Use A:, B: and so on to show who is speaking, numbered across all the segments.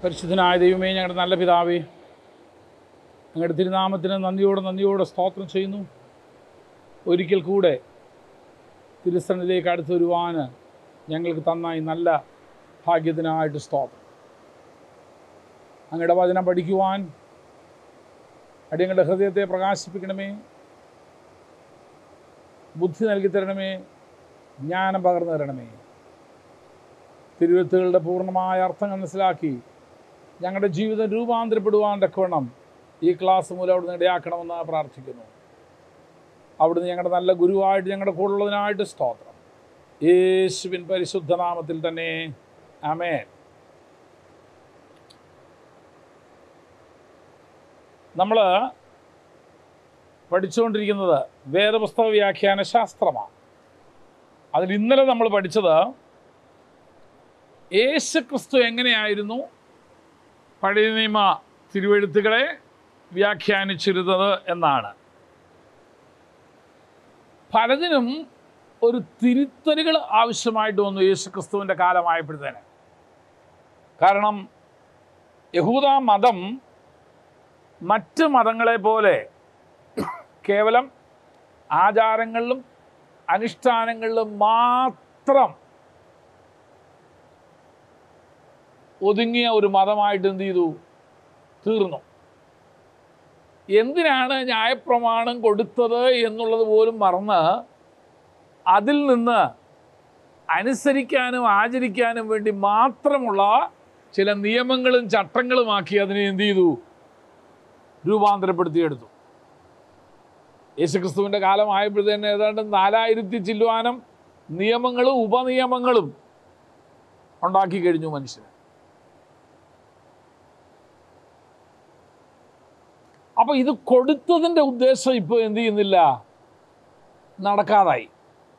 A: പരിശുദ്ധനായ ദൈവമേ ഞങ്ങളുടെ നല്ല പിതാവേ ഞങ്ങളുടെ തിരുനാമത്തിന് നന്ദിയോടെ നന്ദിയോടെ സ്തോത്രം ചെയ്യുന്നു ഒരിക്കൽ കൂടെ തിരുസന്നിലേക്ക് അടുത്ത് വരുവാൻ ഞങ്ങൾക്ക് തന്ന ഈ നല്ല ഭാഗ്യത്തിനായിട്ട് സ്തോത്രം അങ്ങയുടെ വചനം പഠിക്കുവാൻ അടിയങ്ങളുടെ ഹൃദയത്തെ പ്രകാശിപ്പിക്കണമേ ബുദ്ധി നൽകി തരണമേ ജ്ഞാനം പകർന്നു തരണമേ തിരുവെത്തുകളുടെ പൂർണ്ണമായ അർത്ഥം മനസ്സിലാക്കി ഞങ്ങളുടെ ജീവിതം രൂപാന്തരപ്പെടുവാൻ തക്കവണ്ണം ഈ ക്ലാസ് മൂലം അവിടുന്ന് ഇടയാക്കണമെന്ന് പ്രാർത്ഥിക്കുന്നു അവിടുന്ന് ഞങ്ങളുടെ നല്ല ഗുരുവായിട്ട് ഞങ്ങളുടെ കൂടെ ഉള്ളതിനായിട്ട് സ്തോത്രം യേശുവിൻ പരിശുദ്ധ നാമത്തിൽ തന്നെ അമേൻ നമ്മൾ പഠിച്ചുകൊണ്ടിരിക്കുന്നത് വേദപുസ്തക വ്യാഖ്യാന ശാസ്ത്രമാണ് അതിൽ ഇന്നലെ നമ്മൾ പഠിച്ചത് യേശു ക്രിസ്തു എങ്ങനെയായിരുന്നു പഴയ നിയമ തിരുവെഴുത്തുകളെ വ്യാഖ്യാനിച്ചിരുന്നത് എന്നാണ് പലതിനും ഒരു തിരുത്തലുകൾ ആവശ്യമായിട്ട് വന്നു യേശു ക്രിസ്തുവിൻ്റെ കാലമായപ്പോഴത്തേന് കാരണം യഹൂദ മതം മറ്റ് മതങ്ങളെ പോലെ കേവലം ആചാരങ്ങളിലും അനുഷ്ഠാനങ്ങളിലും മാത്രം ഒതുങ്ങിയ ഒരു മതമായിട്ട് എന്ത് ചെയ്തു തീർന്നു എന്തിനാണ് ന്യായപ്രമാണം കൊടുത്തത് എന്നുള്ളത് പോലും മറന്ന് അതിൽ നിന്ന് അനുസരിക്കാനും ആചരിക്കാനും വേണ്ടി മാത്രമുള്ള ചില നിയമങ്ങളും ചട്ടങ്ങളുമാക്കി അതിനെ എന്ത് ചെയ്തു രൂപാന്തരപ്പെടുത്തിയെടുത്തു യേശുക്രിസ്തുവിൻ്റെ കാലമായപ്പോഴത്തേന് ഏതാണ്ട് നാലായിരത്തി ചില്ലുവാനം നിയമങ്ങളും ഉപനിയമങ്ങളും ഉണ്ടാക്കി കഴിഞ്ഞു മനുഷ്യന് അപ്പൊ ഇത് കൊടുത്തതിൻ്റെ ഉദ്ദേശം ഇപ്പോൾ എന്ത് ചെയ്യുന്നില്ല നടക്കാതായി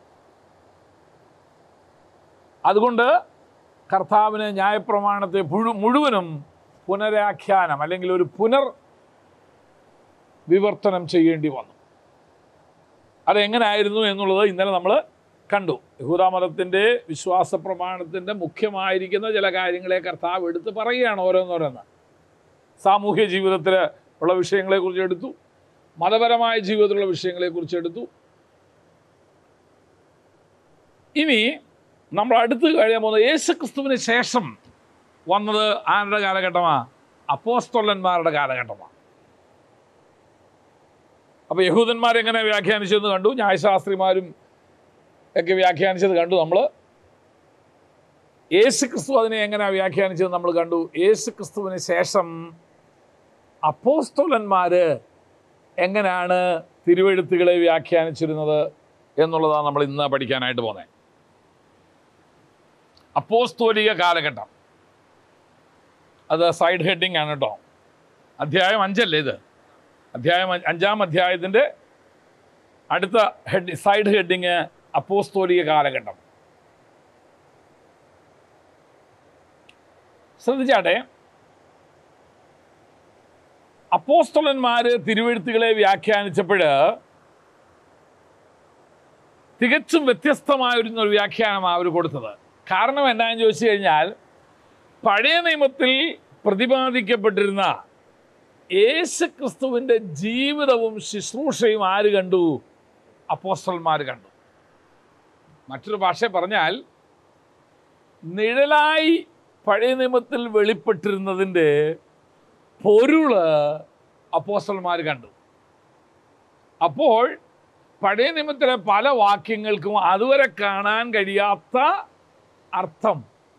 A: അതുകൊണ്ട് കർത്താവിന് ന്യായപ്രമാണത്തെ പുഴു മുഴുവനും പുനരാഖ്യാനം അല്ലെങ്കിൽ ഒരു പുനർ വിവർത്തനം ചെയ്യേണ്ടി വന്നു അതെങ്ങനായിരുന്നു എന്നുള്ളത് ഇന്നലെ നമ്മൾ കണ്ടു യഹൂദാമതത്തിൻ്റെ വിശ്വാസ പ്രമാണത്തിൻ്റെ മുഖ്യമായിരിക്കുന്ന ചില കാര്യങ്ങളെ കർത്താവ് എടുത്ത് പറയുകയാണ് ഓരോന്നോരോന്ന് സാമൂഹ്യ ജീവിതത്തിൽ ഉള്ള വിഷയങ്ങളെക്കുറിച്ച് എടുത്തു മതപരമായ ജീവിതത്തിലുള്ള വിഷയങ്ങളെക്കുറിച്ച് എടുത്തു ഇനി നമ്മൾ അടുത്ത് കഴിയാൻ പോകുന്നത് യേശു ക്രിസ്തുവിന് ശേഷം വന്നത് ആരുടെ കാലഘട്ടമാണ് അപ്പോസ്തോലന്മാരുടെ കാലഘട്ടമാണ് അപ്പോൾ യഹൂദന്മാരെങ്ങനെ വ്യാഖ്യാനിച്ചതെന്ന് കണ്ടു ന്യായശാസ്ത്രിമാരും ഒക്കെ വ്യാഖ്യാനിച്ചത് കണ്ടു നമ്മൾ യേശു ക്രിസ്തു അതിനെ എങ്ങനെ വ്യാഖ്യാനിച്ചത് നമ്മൾ കണ്ടു യേശു ക്രിസ്തുവിന് ശേഷം അപ്പോസ്തോലന്മാർ എങ്ങനെയാണ് തിരുവെഴുത്തുകളെ വ്യാഖ്യാനിച്ചിരുന്നത് എന്നുള്ളതാണ് നമ്മൾ ഇന്ന് പഠിക്കാനായിട്ട് പോകുന്നത് അപ്പോസ്തോലിക കാലഘട്ടം അത് സൈഡ് ഹെഡിങ് ആണ് കേട്ടോ അധ്യായം അഞ്ചല്ലേ ഇത് അധ്യായം അഞ്ച്- അഞ്ചാം അധ്യായത്തിൻ്റെ അടുത്ത ഹെഡ് സൈഡ് ഹെഡിങ് അപ്പോസ്തോലിക കാലഘട്ടം ശ്രദ്ധിച്ചാട്ടെ അപ്പോസ്തലന്മാർ തിരുവെഴുത്തുകളെ വ്യാഖ്യാനിച്ചപ്പോൾ തികച്ചും വ്യത്യസ്തമായ ഒരു ഒരു വ്യാഖ്യാനമാണ് അവർ കൊടുത്തത് കാരണം എന്താണെന്ന് ചോദിച്ചു കഴിഞ്ഞാൽ പഴയ നിയമത്തിൽ പ്രതിപാദിക്കപ്പെട്ടിരുന്ന യേശു ക്രിസ്തുവിൻ്റെ ജീവിതവും ശുശ്രൂഷയും ആര് കണ്ടു അപ്പോസ്റ്റൽമാർ കണ്ടു മറ്റൊരു ഭാഷ പറഞ്ഞാൽ നിഴലായി പഴയ നിയമത്തിൽ വെളിപ്പെട്ടിരുന്നതിൻ്റെ പൊരുള് അപ്പോസ്റ്റൽമാർ കണ്ടു അപ്പോൾ പഴയ നിയമത്തിലെ പല വാക്യങ്ങൾക്കും അതുവരെ കാണാൻ കഴിയാത്ത അർത്ഥം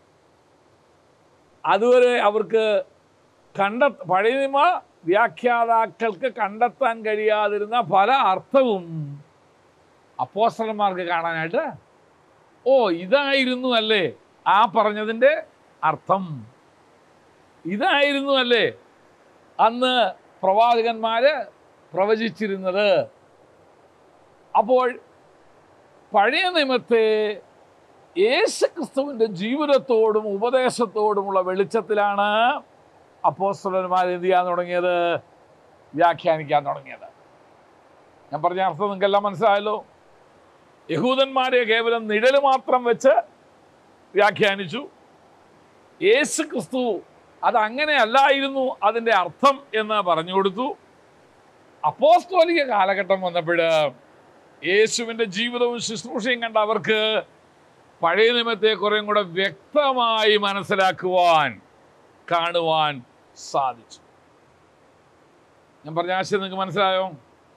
A: അതുവരെ അവർക്ക് കണ്ട പഴയ നിയമ വ്യാഖ്യാതാക്കൾക്ക് കണ്ടെത്താൻ കഴിയാതിരുന്ന പല അർത്ഥവും അപ്പോസ്റ്റലന്മാർക്ക് കാണാനായിട്ട് ഓ ഇതായിരുന്നു അല്ലേ ആ പറഞ്ഞതിൻ്റെ അർത്ഥം ഇതായിരുന്നു അല്ലേ അന്ന് പ്രവാചകന്മാർ പ്രവചിച്ചിരുന്നത് അപ്പോൾ പഴയ നിയമത്തെ യേശു ക്രിസ്തുവിൻ്റെ ജീവിതത്തോടും ഉപദേശത്തോടുമുള്ള വെളിച്ചത്തിലാണ് അപ്പോസ്തലന്മാർ എന്ത് ചെയ്യാൻ തുടങ്ങിയത് വ്യാഖ്യാനിക്കാൻ തുടങ്ങിയത് ഞാൻ പറഞ്ഞ അർത്ഥം നിങ്ങൾക്കെല്ലാം മനസ്സിലായല്ലോ യഹൂദന്മാരെ കേവലം നിഴൽ മാത്രം വെച്ച് വ്യാഖ്യാനിച്ചു യേശു ക്രിസ്തു അത് അങ്ങനെയല്ലായിരുന്നു അതിൻ്റെ അർത്ഥം എന്ന് പറഞ്ഞു കൊടുത്തു അപ്പോസ്തോലിക കാലഘട്ടം വന്നപ്പോൾ യേശുവിൻ്റെ ജീവിതവും ശുശ്രൂഷയും കണ്ട അവർക്ക് പഴയ നിയമത്തെ കുറേയും കൂടെ വ്യക്തമായി മനസ്സിലാക്കുവാൻ കാണുവാൻ സാധിച്ചു ഞാൻ പറഞ്ഞ ആശയം നിങ്ങൾക്ക് മനസ്സിലായോ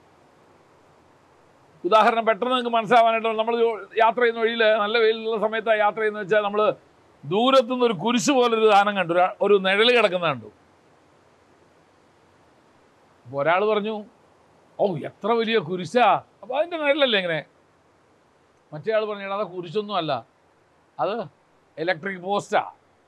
A: ഉദാഹരണം പെട്ടെന്ന് നിങ്ങൾക്ക് മനസ്സിലാവാനായിട്ട് നമ്മൾ യാത്ര ചെയ്യുന്ന വഴിയിൽ നല്ല വെയിലുള്ള സമയത്ത് യാത്ര ചെയ്യുന്ന വെച്ചാൽ നമ്മൾ ദൂരത്തുനിന്ന് ഒരു കുരിശ് പോലൊരു സാധനം കണ്ടു ഒരു- ഒരു നിഴൽ കിടക്കുന്ന കണ്ടു അപ്പോൾ ഒരാൾ പറഞ്ഞു ഓ എത്ര വലിയ കുരിശാ അപ്പോൾ അതിൻ്റെ നിഴലല്ലേ ഇങ്ങനെ മറ്റേ ആൾ പറഞ്ഞു "എടാ, അത് കുരിശൊന്നും അല്ല അത് ഇലക്ട്രിക് പോസ്റ്റാ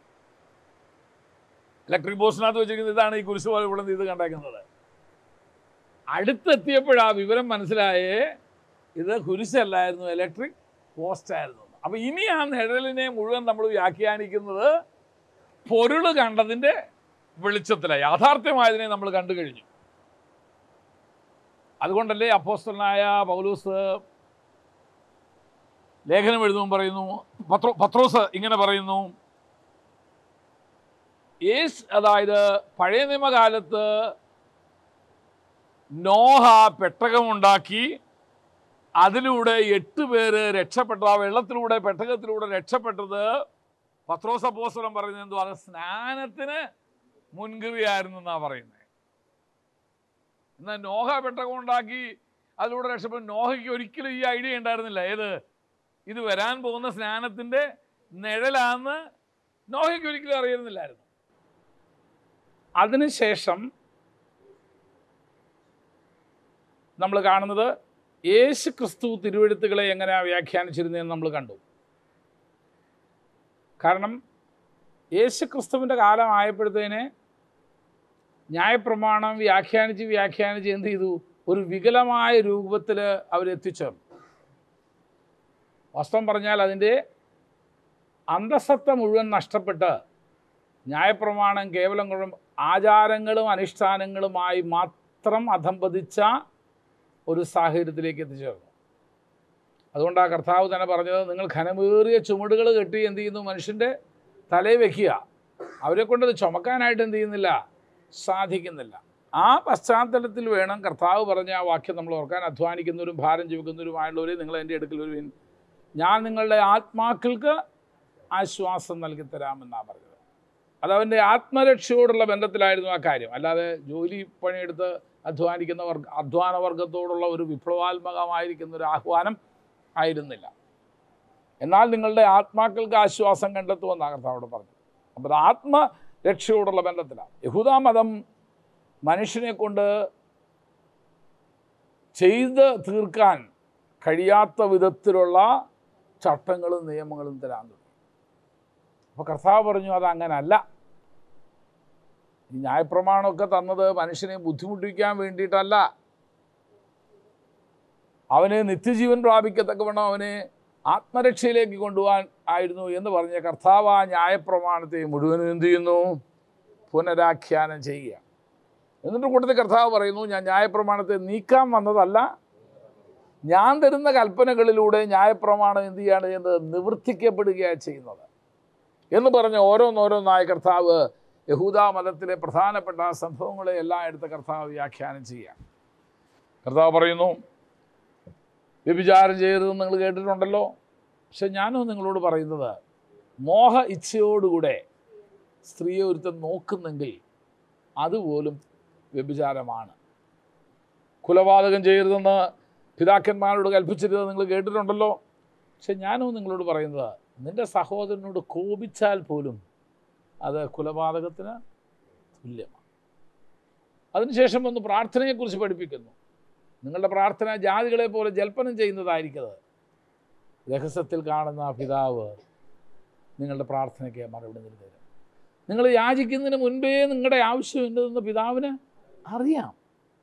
A: ഇലക്ട്രിക് പോസ്റ്റിനകത്ത് വെച്ചിരിക്കുന്നത് ഇതാണ് ഈ കുരിശ് പോലെ ഇവിടെ നിന്ന് ഇത് കണ്ടേക്കുന്നത് അടുത്തെത്തിയപ്പോഴാ വിവരം മനസ്സിലായേ ഇത് കുരിശല്ലായിരുന്നു ഇലക്ട്രിക് പോസ്റ്റായിരുന്നു അപ്പൊ ഇനി ആ നിഴലിനെ മുഴുവൻ നമ്മൾ വ്യാഖ്യാനിക്കുന്നത് പൊരുള് കണ്ടതിന്റെ വെളിച്ചത്തിലാണ് യാഥാർത്ഥ്യമായതിനെ നമ്മൾ കണ്ടു കഴിഞ്ഞു അതുകൊണ്ടല്ലേ അപ്പോസ്റ്റലനായ പൗലൂസ് ലേഖനം എഴുതുമ്പോൾ പറയുന്നു പത്രോ പത്രോസ് ഇങ്ങനെ പറയുന്നു യേസ് അതായത് പഴയ നിയമകാലത്ത് നോഹ പെട്ടകമുണ്ടാക്കി അതിലൂടെ എട്ട് പേര് രക്ഷപ്പെട്ടു ആ വെള്ളത്തിലൂടെ പെട്ടകത്തിലൂടെ രക്ഷപ്പെട്ടത് പത്രോസ് അപ്പോസ്തലൻ പറയുന്നത് എന്തോ അത് സ്നാനത്തിന് മുൻകൃതിയായിരുന്നു എന്നാ പറയുന്നത് എന്നാൽ നോഹ പെട്ടകം ഉണ്ടാക്കി അതിലൂടെ രക്ഷപ്പെട്ടു നോഹയ്ക്ക് ഒരിക്കലും ഈ ഐഡിയ ഉണ്ടായിരുന്നില്ല ഏത് ഇത് വരാൻ പോകുന്ന സ്നാനത്തിന്റെ നിഴലാന്ന് നോഹയ്ക്ക് ഒരിക്കലും അറിയുന്നില്ലായിരുന്നു അതിനുശേഷം നമ്മൾ കാണുന്നത് യേശു ക്രിസ്തു തിരുവെഴുത്തുകളെ എങ്ങനെയാണ് വ്യാഖ്യാനിച്ചിരുന്നതെന്ന് നമ്മൾ കണ്ടു കാരണം യേശു ക്രിസ്തുവിൻ്റെ കാലമായപ്പോഴത്തേന് ന്യായപ്രമാണം വ്യാഖ്യാനിച്ച് വ്യാഖ്യാനിച്ച് എന്ത് ചെയ്തു ഒരു വികലമായ രൂപത്തിൽ അവരെത്തിച്ചേർന്നു വാസ്തവം പറഞ്ഞാൽ അതിൻ്റെ അന്തസത്ത മുഴുവൻ നഷ്ടപ്പെട്ട് ന്യായപ്രമാണം കേവലം കുഴ- ആചാരങ്ങളും അനുഷ്ഠാനങ്ങളുമായി മാത്രം അധംപതിച്ച ഒരു സാഹചര്യത്തിലേക്ക് എത്തിച്ചേർന്നു അതുകൊണ്ട് ആ കർത്താവ് തന്നെ പറഞ്ഞത് നിങ്ങൾ ഘനമേറിയ ചുമടുകൾ കെട്ടി എന്ത് ചെയ്യുന്നു മനുഷ്യൻ്റെ തലയിൽ വെക്കുക അവരെ കൊണ്ട് അത് ചുമക്കാനായിട്ട് എന്ത് ചെയ്യുന്നില്ല സാധിക്കുന്നില്ല ആ പശ്ചാത്തലത്തിൽ വേണം കർത്താവ് പറഞ്ഞ ആ വാക്യം നമ്മൾ ഓർക്കാൻ അധ്വാനിക്കുന്നവരും ഭാരം ചുമക്കുന്നവരുമായുള്ളവരെ നിങ്ങൾ എൻ്റെ അടുക്കൽ വരുവിൻ ഞാൻ നിങ്ങളുടെ ആത്മാക്കൾക്ക് ആശ്വാസം നൽകി തരാമെന്നാണ് പറഞ്ഞത് അത് അവൻ്റെ ആത്മരക്ഷയോടുള്ള ബന്ധത്തിലായിരുന്നു ആ കാര്യം അല്ലാതെ ജോലി പണിയെടുത്ത് അധ്വാനിക്കുന്ന വർഗ അധ്വാന വർഗത്തോടുള്ള ഒരു വിപ്ലവാത്മകമായിരിക്കുന്ന ഒരു ആഹ്വാനം ആയിരുന്നില്ല എന്നാൽ നിങ്ങളുടെ ആത്മാക്കൾക്ക് ആശ്വാസം കണ്ടെത്തുമെന്നാണ് കർത്താവോട് പറഞ്ഞു അപ്പോൾ അത് ആത്മരക്ഷയോടുള്ള ബന്ധത്തിലാണ് യഹൂദാ മതം മനുഷ്യനെ കൊണ്ട് ചെയ്ത് തീർക്കാൻ കഴിയാത്ത വിധത്തിലുള്ള ചട്ടങ്ങളും നിയമങ്ങളും തരാൻ തുടങ്ങി അപ്പോൾ കർത്താവ് പറഞ്ഞു അത് അങ്ങനല്ല ഈ ന്യായപ്രമാണമൊക്കെ തന്നത് മനുഷ്യനെ ബുദ്ധിമുട്ടിക്കാൻ വേണ്ടിയിട്ടല്ല അവനെ നിത്യജീവൻ പ്രാപിക്കത്തക്കവണ്ണം അവനെ ആത്മരക്ഷയിലേക്ക് കൊണ്ടുപോകാൻ ആയിരുന്നു എന്ന് പറഞ്ഞ കർത്താവ് ആ ന്യായപ്രമാണത്തെ മുഴുവനും എന്ത് ചെയ്യുന്നു പുനരാഖ്യാനം ചെയ്യുക എന്നിട്ട് കൂട്ടത്തിൽ കർത്താവ് പറയുന്നു ഞാൻ ന്യായപ്രമാണത്തെ നീക്കാൻ വന്നതല്ല ഞാൻ തരുന്ന കൽപ്പനകളിലൂടെ ന്യായപ്രമാണം എന്ത് ചെയ്യാണ് ചെയ്യുന്നത് നിവർത്തിക്കപ്പെടുകയാണ് ചെയ്യുന്നത് എന്ന് പറഞ്ഞ ഓരോന്നോരോന്നായ കർത്താവ് യഹൂദാ മതത്തിലെ പ്രധാനപ്പെട്ട സംഭവങ്ങളെ എല്ലാം എടുത്ത് കർത്താവ് വ്യാഖ്യാനം ചെയ്യുക കർത്താവ് പറയുന്നു വ്യഭിചാരം ചെയ്യരുതെന്ന് നിങ്ങൾ കേട്ടിട്ടുണ്ടല്ലോ പക്ഷെ ഞാനും നിങ്ങളോട് പറയുന്നത് മോഹ ഇച്ഛയോടുകൂടെ സ്ത്രീയെ ഒരുത്തൻ നോക്കുന്നെങ്കിൽ അതുപോലും വ്യഭിചാരമാണ് കുലപാതകം ചെയ്യരുതെന്ന് പിതാക്കന്മാരോട് കൽപ്പിച്ചിരുന്നത് നിങ്ങൾ കേട്ടിട്ടുണ്ടല്ലോ പക്ഷെ ഞാനും നിങ്ങളോട് പറയുന്നത് നിന്റെ സഹോദരനോട് കോപിച്ചാൽ പോലും അത് കുലപാതകത്തിന് തുല്യമാണ് അതിനുശേഷം ഒന്ന് പ്രാർത്ഥനയെക്കുറിച്ച് പഠിപ്പിക്കുന്നു നിങ്ങളുടെ പ്രാർത്ഥന ജാതികളെ പോലെ ജൽപ്പനം ചെയ്യുന്നതായിരിക്കത് രഹസ്യത്തിൽ കാണുന്ന പിതാവ് നിങ്ങളുടെ പ്രാർത്ഥനയ്ക്ക് മറുപടി നൽകുക നിങ്ങൾ യാചിക്കുന്നതിന് മുൻപേ നിങ്ങളുടെ ആവശ്യം എന്തെന്ന് പിതാവിന് അറിയാം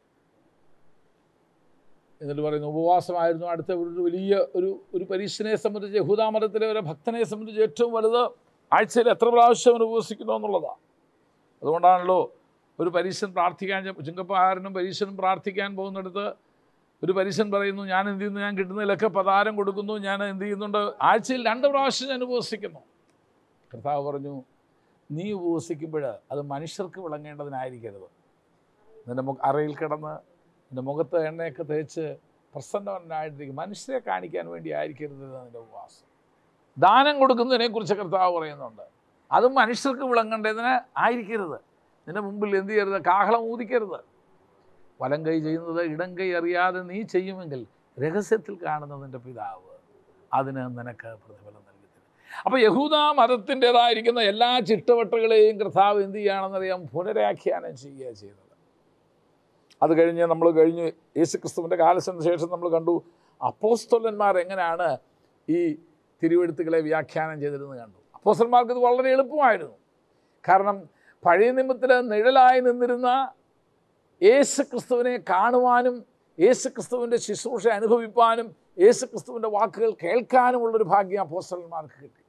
A: എന്നിട്ട് പറയുന്നു ഉപവാസമായിരുന്നു അടുത്ത ഒരു വലിയ ഒരു ഒരു പരീക്ഷനെ സംബന്ധിച്ച് യഹൂദാമതത്തിലെ ഒരു ഭക്തനെ സംബന്ധിച്ച് ഏറ്റവും വലുത് ആഴ്ചയിൽ എത്ര പ്രാവശ്യം അവൻ ഉപവസിക്കുന്നു എന്നുള്ളതാണ് അതുകൊണ്ടാണല്ലോ ഒരു പരീക്ഷൻ പ്രാർത്ഥിക്കാൻ ചെ- ചുങ്കപ്പാരനും പരീക്ഷനും പ്രാർത്ഥിക്കാൻ പോകുന്നിടത്ത് ഒരു പരീക്ഷൻ പറയുന്നു ഞാൻ എന്ത് ചെയ്യുന്നു ഞാൻ കിട്ടുന്നതിലൊക്കെ പതാരം കൊടുക്കുന്നു ഞാൻ എന്ത് ചെയ്യുന്നുണ്ട് ആഴ്ചയിൽ രണ്ട് പ്രാവശ്യം ഞാൻ ഉപവസിക്കുന്നു കർത്താവ് പറഞ്ഞു നീ ഉപവസിക്കുമ്പോൾ അത് മനുഷ്യർക്ക് വിളങ്ങേണ്ടതിനായിരിക്കരുത് നിൻ്റെ മുഖ അറയിൽ കിടന്ന് നിൻ്റെ മുഖത്ത് എണ്ണയൊക്കെ തേച്ച് പ്രസന്നവനായിട്ടിരിക്കും മനുഷ്യരെ കാണിക്കാൻ വേണ്ടി ആയിരിക്കരുത് നിൻ്റെ ഉപവാസം ദാനം കൊടുക്കുന്നതിനെക്കുറിച്ച് കർത്താവ് പറയുന്നുണ്ട് അതും മനുഷ്യർക്ക് വിളങ്ങേണ്ടതിന് ആയിരിക്കരുത് നിന്റെ മുമ്പിൽ എന്ത് ചെയ്യരുത് കാഹളം ഊതിക്കരുത് വലം കൈ ചെയ്യുന്നത് ഇടം കൈ അറിയാതെ നീ ചെയ്യുമെങ്കിൽ രഹസ്യത്തിൽ കാണുന്ന നിൻ്റെ പിതാവ് അതിന് നിനക്ക് പ്രതിഫലം നൽകി തരും അപ്പോൾ യഹൂദ മതത്തിൻ്റെതായിരിക്കുന്ന എല്ലാ ചിട്ടവട്ടകളെയും കർത്താവ് എന്ത് ചെയ്യുകയാണെന്നറിയാം പുനരാഖ്യാനം ചെയ്യുക ചെയ്തത് അത് കഴിഞ്ഞ് നമ്മൾ കഴിഞ്ഞ് യേശുക്രിസ്തുവിൻ്റെ കാലത്തിന് ശേഷം നമ്മൾ കണ്ടു അപ്പോസ്തോലന്മാർ എങ്ങനെയാണ് ഈ തിരുവെഴുത്തുകളെ വ്യാഖ്യാനം ചെയ്തിരുന്നത് കണ്ടു അപ്പോസ്റ്റന്മാർക്ക് ഇത് വളരെ എളുപ്പമായിരുന്നു കാരണം പഴയ നിയമത്തിൽ നിഴലായി നിന്നിരുന്ന യേശു ക്രിസ്തുവിനെ കാണുവാനും യേശു ക്രിസ്തുവിൻ്റെ ശുശ്രൂഷ അനുഭവിപ്പാനും യേശു ക്രിസ്തുവിൻ്റെ വാക്കുകൾ കേൾക്കാനുമുള്ളൊരു ഭാഗ്യം അപ്പോസ്റ്റന്മാർക്ക് കിട്ടി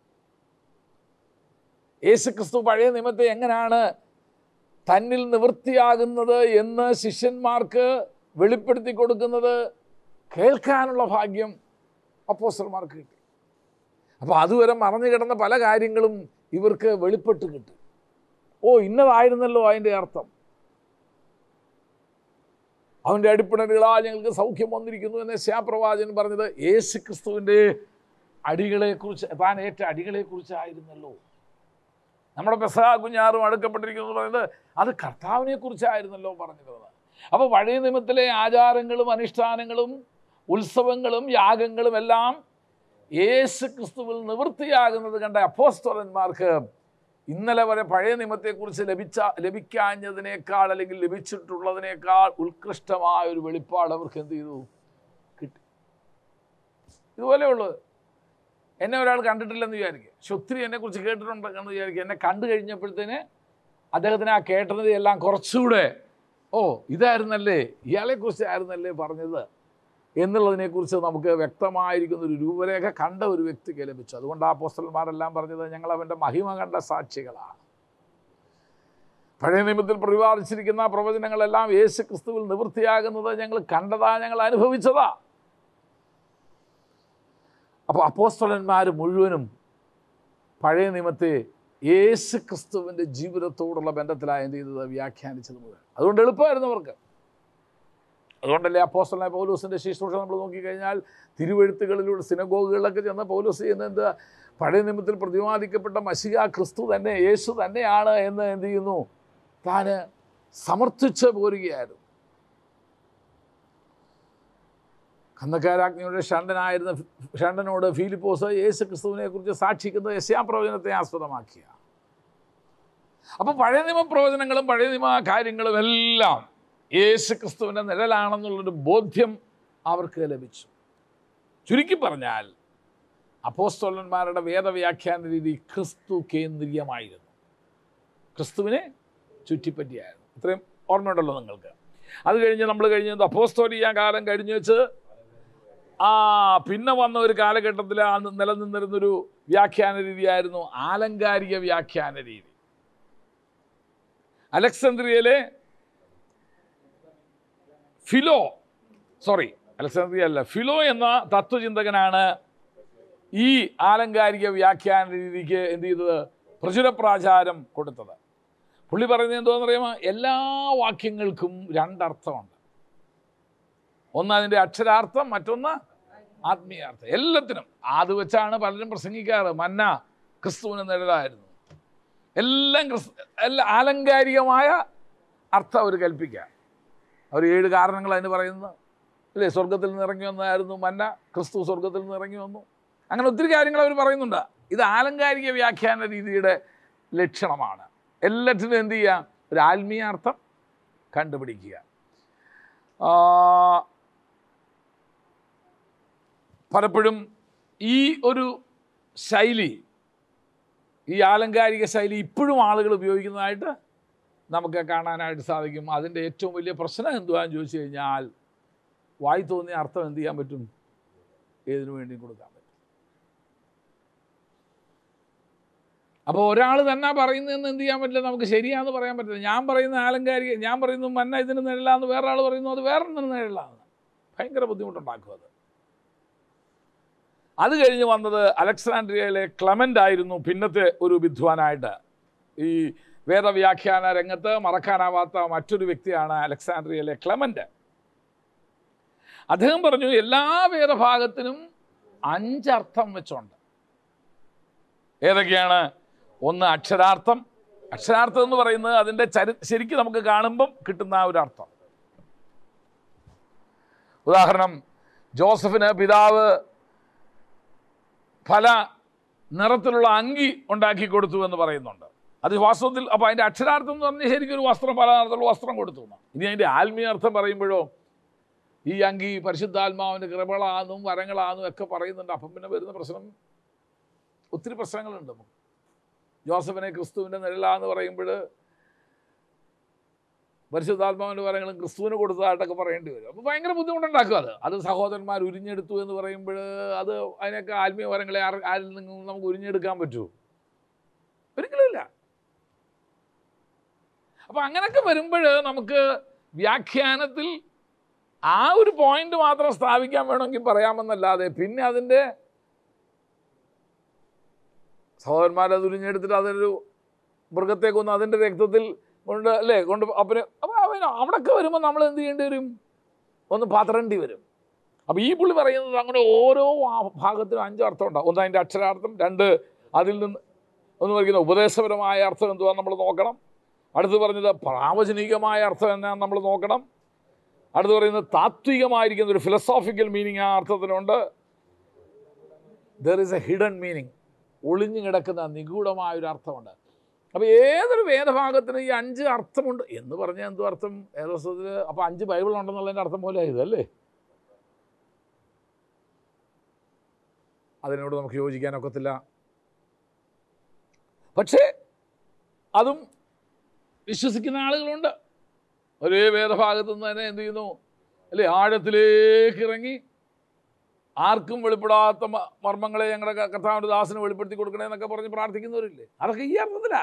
A: യേശു ക്രിസ്തു പഴയ നിയമത്തെ എങ്ങനെയാണ് തന്നിൽ നിവൃത്തിയാകുന്നത് എന്ന് ശിഷ്യന്മാർക്ക് വെളിപ്പെടുത്തി കൊടുക്കുന്നത് കേൾക്കാനുള്ള ഭാഗ്യം അപ്പോസ്റ്റന്മാർക്ക് കിട്ടി അപ്പോൾ അതുവരെ മറഞ്ഞു കിടന്ന പല കാര്യങ്ങളും ഇവർക്ക് വെളിപ്പെട്ട് കിട്ടി ഓ ഇന്നതായിരുന്നല്ലോ അതിൻ്റെ അർത്ഥം അവൻ്റെ അടിപ്പിണരുകളാൽ ഞങ്ങൾക്ക് സൗഖ്യം വന്നിരിക്കുന്നു എന്ന് ശ്യാപ്രവാചകൻ പറഞ്ഞത് യേശു ക്രിസ്തുവിൻ്റെ അടികളെക്കുറിച്ച് താൻ ഏറ്റ അടികളെക്കുറിച്ചായിരുന്നല്ലോ നമ്മുടെ പെസഹ കുഞ്ഞാറും അടുക്കപ്പെട്ടിരിക്കുന്നു എന്ന് പറയുന്നത് അത് കർത്താവിനെ കുറിച്ചായിരുന്നല്ലോ പറഞ്ഞിരുന്നത് അപ്പോൾ പഴയ നിയമത്തിലെ ആചാരങ്ങളും അനുഷ്ഠാനങ്ങളും ഉത്സവങ്ങളും യാഗങ്ങളും എല്ലാം യേശു ക്രിസ്തുവിൽ നിവൃത്തിയാകുന്നത് കണ്ട അപ്പോസ്തോലന്മാർക്ക് ഇന്നലെ വരെ പഴയ നിയമത്തെക്കുറിച്ച് ലഭിച്ച ലഭിക്കാഞ്ഞതിനേക്കാൾ അല്ലെങ്കിൽ ലഭിച്ചിട്ടുള്ളതിനേക്കാൾ ഉത്കൃഷ്ടമായ ഒരു വെളിപ്പാട് അവർക്ക് എന്ത് ചെയ്തു കിട്ടി ഇതുപോലെയുള്ളത് എന്നെ ഒരാൾ കണ്ടിട്ടില്ലെന്ന് വിചാരിക്കുക പക്ഷെ ഒത്തിരി എന്നെക്കുറിച്ച് കേട്ടിട്ടുണ്ടെന്ന് വിചാരിക്കുക എന്നെ കണ്ടു കഴിഞ്ഞപ്പോഴത്തേന് അദ്ദേഹത്തിന് ആ കേട്ടത് എല്ലാം കുറച്ചുകൂടെ ഓ ഇതായിരുന്നല്ലേ ഇയാളെക്കുറിച്ച് ആയിരുന്നല്ലേ പറഞ്ഞത് എന്നുള്ളതിനെക്കുറിച്ച് നമുക്ക് വ്യക്തമായിരിക്കുന്ന ഒരു രൂപരേഖ കണ്ട ഒരു വ്യക്തിക്ക് ലഭിച്ചു അതുകൊണ്ട് ആ പോസ്റ്റൽമാരെല്ലാം പറഞ്ഞത് ഞങ്ങൾ അവൻ്റെ മഹിമ കണ്ട സാക്ഷികളാണ് പഴയ നിയമത്തിൽ പ്രതിപാദിച്ചിരിക്കുന്ന പ്രവചനങ്ങളെല്ലാം യേശു ക്രിസ്തുവിൽ നിവൃത്തിയാകുന്നത് ഞങ്ങൾ കണ്ടതാ ഞങ്ങൾ അനുഭവിച്ചതാ അപ്പോൾ അപ്പോസ്തലന്മാർ മുഴുവനും പഴയ നിയമത്തെ യേശു ക്രിസ്തുവിൻ്റെ ജീവിതത്തോടുള്ള ബന്ധത്തിലാണ് എന്ത് ചെയ്തത് വ്യാഖ്യാനിച്ചത് മുഴുവൻ അതുകൊണ്ട് എളുപ്പമായിരുന്നു അവർക്ക് അതുകൊണ്ടല്ലേ അപ്പോസ്റ്റലായ പൗലോസിൻ്റെ ശുശ്രൂഷ നമ്മൾ നോക്കിക്കഴിഞ്ഞാൽ തിരുവെഴുത്തുകളിലൂടെ സിനഗോഗുകളിലൊക്കെ ചെന്ന പൗലോസ് ചെയ്യുന്നത് എന്താ പഴയ നിയമത്തിൽ പ്രതിപാദിക്കപ്പെട്ട മഷിക ക്രിസ്തു തന്നെ യേശു തന്നെയാണ് എന്ന് എന്ത് ചെയ്യുന്നു താൻ സമർത്ഥിച്ച് പോരുകയായിരുന്നു കന്നക്കാരാജ്ഞയുടെ ഷണ്ടനായിരുന്ന ഷണ്ടനോട് ഫീലിപ്പോസ് യേശു ക്രിസ്തുവിനെ കുറിച്ച് സാക്ഷിക്കുന്നത് യശാപ്രവചനത്തെ ആസ്പദമാക്കിയ അപ്പോൾ പഴയ നിയമ പ്രവചനങ്ങളും പഴയ നിയമ കാര്യങ്ങളും എല്ലാം യേശു ക്രിസ്തുവിൻ്റെ നിഴലാണെന്നുള്ളൊരു ബോധ്യം അവർക്ക് ലഭിച്ചു ചുരുക്കി പറഞ്ഞാൽ അപ്പോസ്തോലന്മാരുടെ വേദവ്യാഖ്യാന രീതി ക്രിസ്തു കേന്ദ്രീയമായിരുന്നു ക്രിസ്തുവിനെ ചുറ്റിപ്പറ്റിയായിരുന്നു ഇത്രയും ഓർമ്മയുണ്ടല്ലോ നിങ്ങൾക്ക് അത് കഴിഞ്ഞ് നമ്മൾ കഴിഞ്ഞ് അപ്പോസ്തോലിയ കാലം കഴിഞ്ഞ് വെച്ച് ആ പിന്നെ വന്ന ഒരു കാലഘട്ടത്തിൽ ആ നിലനിന്നിരുന്നൊരു വ്യാഖ്യാന രീതിയായിരുന്നു ആലങ്കാരിക വ്യാഖ്യാന രീതി അലക്സാന്ദ്രിയയിലെ ഫിലോ സോറി അലക്സാന്ദ്രിയ അല്ല ഫിലോ എന്ന തത്വചിന്തകനാണ് ഈ ആലങ്കാരിക വ്യാഖ്യാന രീതിക്ക് എന്ത് ചെയ്തത് പ്രചുരപ്രാചാരം കൊടുത്തത് പുള്ളി പറയുന്നത് എന്തോന്ന് പറയുമ്പോൾ എല്ലാ വാക്യങ്ങൾക്കും രണ്ടർത്ഥമുണ്ട് ഒന്ന് അതിൻ്റെ അക്ഷരാർത്ഥം മറ്റൊന്ന് ആത്മീയാർത്ഥം എല്ലാത്തിനും അത് വെച്ചാണ് പലരും പ്രസംഗിക്കാറ് മന്ന ക്രിസ്തുവിന് നിഴലായിരുന്നു എല്ലാം ക്രിസ്തു എല്ലാ ആലങ്കാരികമായ അർത്ഥം അവർ കൽപ്പിക്കുക അവർ ഏഴ് കാരണങ്ങൾ അതിന് പറയുന്നത് അല്ലേ സ്വർഗത്തിൽ നിന്ന് ഇറങ്ങി വന്നതായിരുന്നു മന്ന ക്രിസ്തു സ്വർഗത്തിൽ നിന്ന് ഇറങ്ങി വന്നു അങ്ങനെ ഒത്തിരി കാര്യങ്ങൾ അവർ പറയുന്നുണ്ട് ഇത് ആലങ്കാരിക വ്യാഖ്യാന രീതിയുടെ ലക്ഷണമാണ് എല്ലാറ്റിനും എന്ത് ചെയ്യുക ഒരു ആത്മീയാർത്ഥം കണ്ടുപിടിക്കുക ആ, പലപ്പോഴും ഈ ഒരു ശൈലി ഈ ആലങ്കാരിക ശൈലി ഇപ്പോഴും ആളുകൾ ഉപയോഗിക്കുന്നതായിട്ട് നമുക്ക് കാണാനായിട്ട് സാധിക്കും അതിൻ്റെ ഏറ്റവും വലിയ പ്രശ്നം എന്തുവാന്ന് ചോദിച്ചു കഴിഞ്ഞാൽ വായി തോന്നിയ അർത്ഥം എന്ത് ചെയ്യാൻ പറ്റും ഏതിനു വേണ്ടിയും കൊടുക്കാൻ പറ്റും അപ്പോൾ ഒരാൾ തന്നെ പറയുന്നതെന്ന് എന്ത് ചെയ്യാൻ പറ്റില്ല നമുക്ക് ശരിയാന്ന് പറയാൻ പറ്റില്ല ഞാൻ പറയുന്ന ആലങ്കാരിക ഞാൻ പറയുന്നു മന്ന ഇതിന് നിഴലാന്ന് വേറെ ആൾ പറയുന്നു അത് വേറെ നിഴലാണ് ഭയങ്കര ബുദ്ധിമുട്ടുണ്ടാക്കും അത് അത് കഴിഞ്ഞ് വന്നത് അലക്സാൻഡ്രിയയിലെ ക്ലമൻ്റ് ആയിരുന്നു പിന്നത്തെ ഒരു വിദ്വാനായിട്ട് ഈ വേദവ്യാഖ്യാന രംഗത്ത് മറക്കാനാവാത്ത മറ്റൊരു വ്യക്തിയാണ് അലക്സാണ്ട്രിയയിലെ ക്ലെമൻ്റ് അദ്ദേഹം പറഞ്ഞു എല്ലാ വേദഭാഗത്തിനും അഞ്ചർത്ഥം വെച്ചുണ്ട് ഏതൊക്കെയാണ് ഒന്ന് അക്ഷരാർത്ഥം അക്ഷരാർത്ഥം എന്ന് പറയുന്നത് അതിൻ്റെ ചരി ശരിക്കും നമുക്ക് കാണുമ്പം കിട്ടുന്ന ആ ഒരു അർത്ഥം ഉദാഹരണം ജോസഫിന് പിതാവ് പല നിറത്തിലുള്ള അങ്കി ഉണ്ടാക്കി കൊടുത്തു എന്ന് പറയുന്നുണ്ട് അത് വാസ്തവത്തിൽ അപ്പോൾ അതിൻ്റെ അക്ഷരാർത്ഥം എന്ന് പറഞ്ഞാൽ ശരിക്കും ഒരു വസ്ത്രം പല നിറത്തിലുള്ള വസ്ത്രം കൊടുത്തു എന്നാണ്. ഇനി അതിൻ്റെ ആത്മീയ അർത്ഥം പറയുമ്പോഴോ ഈ അങ്കി പരിശുദ്ധാത്മാവിൻ്റെ കൃപകളാന്നും വരങ്ങളാന്നും ഒക്കെ പറയുന്നുണ്ട് അപ്പം പിന്നെ വരുന്ന പ്രശ്നം ഒത്തിരി പ്രശ്നങ്ങളുണ്ട് നമുക്ക് ജോസഫിനെ ക്രിസ്തുവിൻ്റെ നിഴലാന്ന് പറയുമ്പോൾ പരിശുദ്ധാത്മാവിൻ്റെ വരങ്ങളും ക്രിസ്തുവിന് കൊടുത്തതായിട്ടൊക്കെ പറയേണ്ടി വരും അപ്പോൾ ഭയങ്കര ബുദ്ധിമുട്ടുണ്ടാക്കും അത് അത് സഹോദരന്മാർ ഉരിഞ്ഞെടുത്തു എന്ന് പറയുമ്പോൾ അത് അതിനൊക്കെ ആത്മീയ വരങ്ങളെ ആർ- ആരിൽ നിന്നും നമുക്ക് ഉരിഞ്ഞെടുക്കാൻ പറ്റുമോ ഒരിക്കലുമില്ല അപ്പം അങ്ങനെയൊക്കെ വരുമ്പോൾ നമുക്ക് വ്യാഖ്യാനത്തിൽ ആ ഒരു പോയിന്റ് മാത്രം സ്ഥാപിക്കാൻ വേണമെങ്കിൽ പറയാമെന്നല്ലാതെ പിന്നെ അതിൻ്റെ സഹോദരന്മാരത് ഉരിഞ്ഞെടുത്തിട്ട് അതൊരു മൃഗത്തെ കൊന്ന് അതിൻ്റെ രക്തത്തിൽ കൊണ്ട് അല്ലേ കൊണ്ട് അപ്പന് അപ്പോൾ അവന് അവിടെയൊക്കെ വരുമ്പോൾ നമ്മൾ എന്ത് ചെയ്യേണ്ടി വരും ഒന്ന് പാത്രണ്ടി വരും അപ്പോൾ ഈ പുള്ളി പറയുന്നത് അങ്ങനെ ഓരോ ആ- ഭാഗത്തിനും അഞ്ച് അർത്ഥം ഉണ്ടാവും ഒന്ന് അതിൻ്റെ അക്ഷരാർത്ഥം രണ്ട് അതിൽ നിന്ന് ഒന്ന് പറയുന്ന ഉപദേശപരമായ അർത്ഥം എന്തുവാന്ന് നമ്മൾ നോക്കണം അടുത്ത് പറഞ്ഞത് പ്രാവചനികമായ അർത്ഥം എന്നാന്ന് നമ്മൾ നോക്കണം അടുത്ത് പറയുന്നത് താത്വികമായിരിക്കുന്ന ഒരു ഫിലോസോഫിക്കൽ മീനിങ് ആ അർത്ഥത്തിനുണ്ട് there is a hidden meaning ഒളിഞ്ഞു കിടക്കുന്ന നിഗൂഢമായ ഒരു അർത്ഥമുണ്ട് അപ്പോൾ ഏതൊരു വേദഭാഗത്തിന് ഈ അഞ്ച് അർത്ഥമുണ്ട് എന്ന് പറഞ്ഞാൽ എന്തു അർത്ഥം ഏതവസ്ഥത്തിൽ അപ്പോൾ അഞ്ച് ബൈബിൾ ഉണ്ടെന്നുള്ളതിൻ്റെ അർത്ഥം പോലെ ഇതല്ലേ അതിനോട് നമുക്ക് യോജിക്കാനൊക്കത്തില്ല പക്ഷേ അതും വിശ്വസിക്കുന്ന ആളുകളുണ്ട് ഒരേ വേദഭാഗത്തു നിന്ന് തന്നെ എന്ത് ചെയ്യുന്നു അല്ലേ ആഴത്തിലേക്ക് ഇറങ്ങി ആർക്കും വെളിപ്പെടാത്ത മ- മർമ്മങ്ങളെ ഞങ്ങളുടെ ക- കർത്താവിൻ്റെ ദാസന് വെളിപ്പെടുത്തി കൊടുക്കണേ എന്നൊക്കെ പറഞ്ഞ് പ്രാർത്ഥിക്കുന്നവരില്ലേ അതൊക്കെ ഈ അർത്ഥത്തിലാ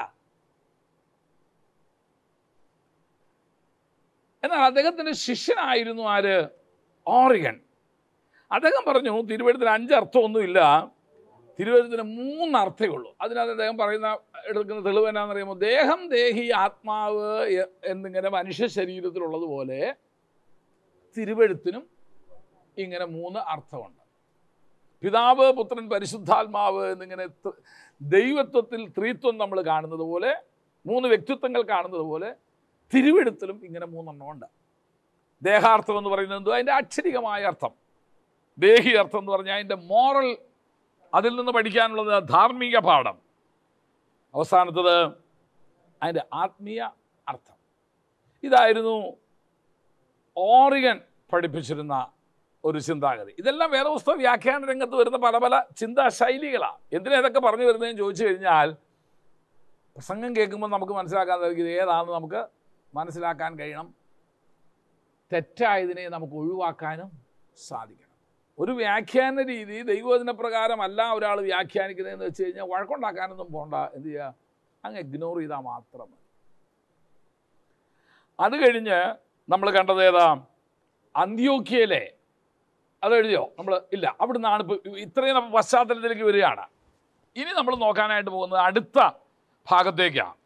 A: എന്നാൽ അദ്ദേഹത്തിൻ്റെ ശിഷ്യനായിരുന്നു ആര് ഓറിഗൻ അദ്ദേഹം പറഞ്ഞു തിരുവഴുത്തിന് അഞ്ച് അർത്ഥമൊന്നുമില്ല തിരുവഴുത്തിന് മൂന്ന് അർത്ഥമേ ഉള്ളൂ അതിനകത്ത് അദ്ദേഹം പറയുന്ന എടുക്കുന്ന തെളിവ് എന്നാണെന്നറിയാമോ ദേഹം ദേഹി ആത്മാവ് എ- എന്നിങ്ങനെ മനുഷ്യ ശരീരത്തിലുള്ളതുപോലെ തിരുവഴുത്തിനും ഇങ്ങനെ മൂന്ന് അർത്ഥമുണ്ട് പിതാവ് പുത്രൻ പരിശുദ്ധാത്മാവ് എന്നിങ്ങനെ ത- ദൈവത്വത്തിൽ ത്രിത്വം നമ്മൾ കാണുന്നത് പോലെ മൂന്ന് വ്യക്തിത്വങ്ങൾ കാണുന്നത് പോലെ തിരുവെടുത്തിലും ഇങ്ങനെ മൂന്നെണ്ണം ഉണ്ട് ദേഹാർത്ഥം എന്ന് പറയുന്നത് എന്തോ അതിൻ്റെ അക്ഷരികമായ അർത്ഥം ദേഹി അർത്ഥം എന്ന് പറഞ്ഞാൽ അതിൻ്റെ മോറൽ അതിൽ നിന്ന് പഠിക്കാനുള്ളത് ധാർമ്മിക പാഠം അവസാനത്തത് അതിൻ്റെ ആത്മീയ അർത്ഥം ഇതായിരുന്നു ഓറിഗൻ പഠിപ്പിച്ചിരുന്ന ഒരു ചിന്താഗതി ഇതെല്ലാം വേദപുസ്തക വ്യാഖ്യാന രംഗത്ത് വരുന്ന പല പല ചിന്താ ശൈലികളാണ് എന്തിനാ ഇതൊക്കെ പറഞ്ഞു വരുന്നതെന്ന് ചോദിച്ചു കഴിഞ്ഞാൽ പ്രസംഗം കേൾക്കുമ്പോൾ നമുക്ക് മനസ്സിലാക്കാൻ സാധിക്കും ഇത് ഏതാണെന്ന് നമുക്ക് മനസ്സിലാക്കാൻ കഴിയണം തെറ്റായതിനെ നമുക്ക് ഒഴിവാക്കാനും സാധിക്കണം ഒരു വ്യാഖ്യാന രീതി ദൈവവചന പ്രകാരമല്ല ഒരാൾ വ്യാഖ്യാനിക്കുന്നതെന്ന് വെച്ച് കഴിഞ്ഞാൽ വഴക്കുണ്ടാക്കാനൊന്നും പോണ്ട എന്ത് ചെയ്യുക അങ്ങ് ഇഗ്നോർ ചെയ്താൽ മാത്രം മതി അത് കഴിഞ്ഞ് നമ്മൾ കണ്ടത് ഏതാ അന്ത്യോക്യയിലെ അത് എഴുതിയോ നമ്മൾ ഇല്ല അവിടുന്നാണ് ഇപ്പോൾ ഇത്രയും നമ്മൾ പശ്ചാത്തലത്തിലേക്ക് വരികയാണ് ഇനി നമ്മൾ നോക്കാനായിട്ട് പോകുന്നത് അടുത്ത ഭാഗത്തേക്കാണ്